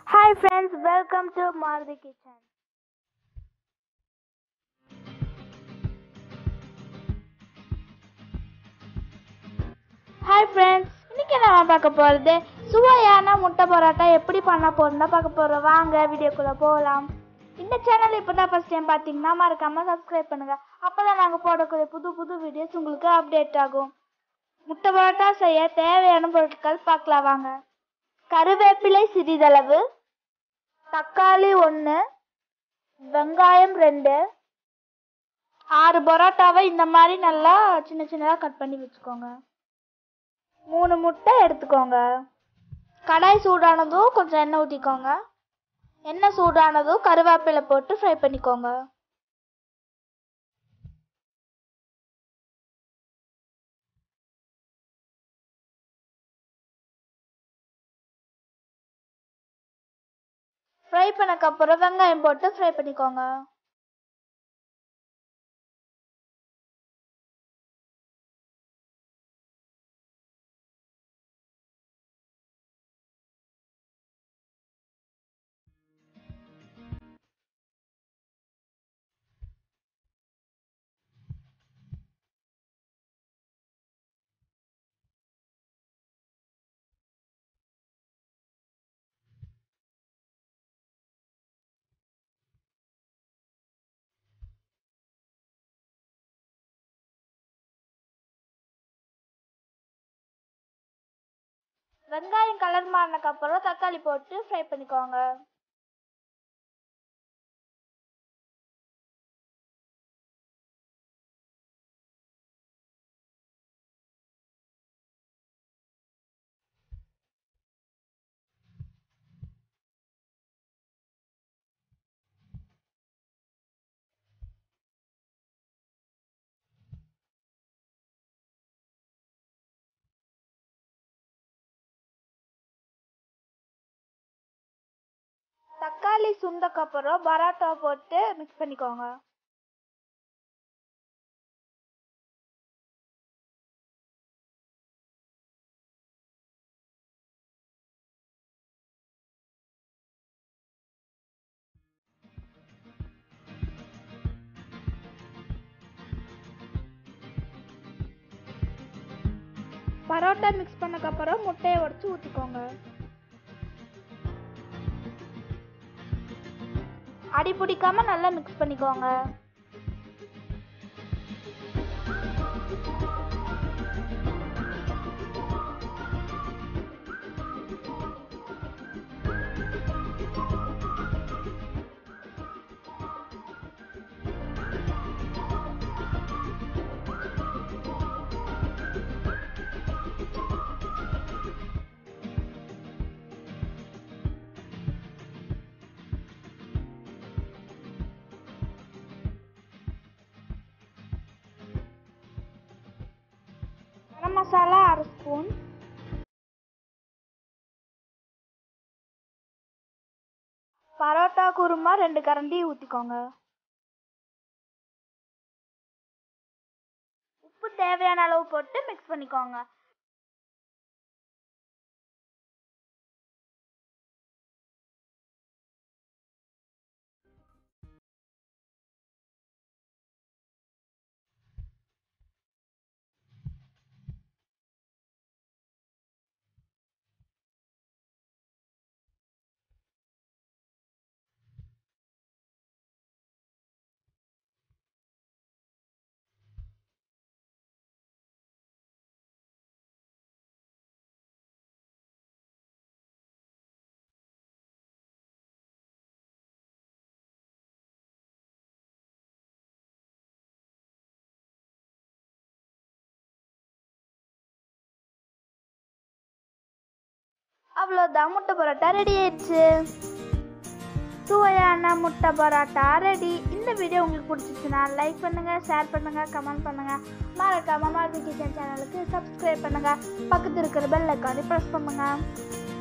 Hi friends, welcome to Maruti Kitchen. Hi friends இன்னைக்கு நம்ம பார்க்க போகிறது சுவையான முட்டை பரோட்டா எப்படி பண்ண போகிறோம் பார்க்க போகிறோம் வாங்க வீடியோக்குள்ளே போகலாம் இந்த சேனல் இப்போ தான் ஃபஸ்ட் டைம் பார்த்தீங்கன்னா மறக்காமல் சப்ஸ்கிரைப் பண்ணுங்கள் அப்போ தான் நாங்கள் போடக்கூடிய புது புது வீடியோஸ் உங்களுக்கு அப்டேட் ஆகும் முட்டை பரோட்டா செய்ய தேவையான பொருட்கள் பார்க்கலாம் வாங்க கருவேப்பிலை சிறிதளவு தக்காளி ஒன்று வெங்காயம் ரெண்டு ஆறு பரோட்டாவை இந்த மாதிரி நல்லா சின்ன சின்னதாக கட் பண்ணி வச்சுக்கோங்க மூணு முட்டை எடுத்துக்கோங்க கடாய் சூடானதும் கொஞ்சம் எண்ணெய் ஊற்றிக்கோங்க எண்ணெய் சூடானதும் கருவேப்பிலை போட்டு ஃப்ரை பண்ணிக்கோங்க ஃப்ரை பண்ணக்கப்புறம் வெங்காயம் போட்டு ஃப்ரை பண்ணிக்கோங்க வெங்காயம் கலர் மாறினக்கப்புறம் தக்காளி போட்டு ஃப்ரை பண்ணிக்கோங்க தக்காளி சுண்டக்கப்புறம் பரோட்டா போட்டு மிக்ஸ் பண்ணிக்கோங்க பரோட்டா மிக்ஸ் பண்ணக்கப்புறம் முட்டையை உடச்சி ஊற்றிக்கோங்க அடி பிடிக்காம நல்லா மிக்ஸ் பண்ணிக்கோங்க கரம் மசாலா அரை ஸ்பூன் பரோட்டா குருமா ரெண்டு கரண்டி ஊற்றிக்கோங்க உப்பு தேவையான அளவு போட்டு மிக்ஸ் பண்ணிக்கோங்க அவ்வளோதான் முட்டை பரோட்டா ரெடி ஆயிடுச்சு சுவையான முட்டை பரோட்டா ரெடி இந்த வீடியோ உங்களுக்கு பிடிச்சிச்சுன்னா லைக் பண்ணுங்க ஷேர் பண்ணுங்க கமெண்ட் பண்ணுங்க மறக்காம மாருதி கிச்சன் சேனலுக்கு சப்ஸ்கிரைப் பண்ணுங்க பக்கத்து இருக்கிற பெல் ஐக்கானே ப்ரெஸ் பண்ணுங்க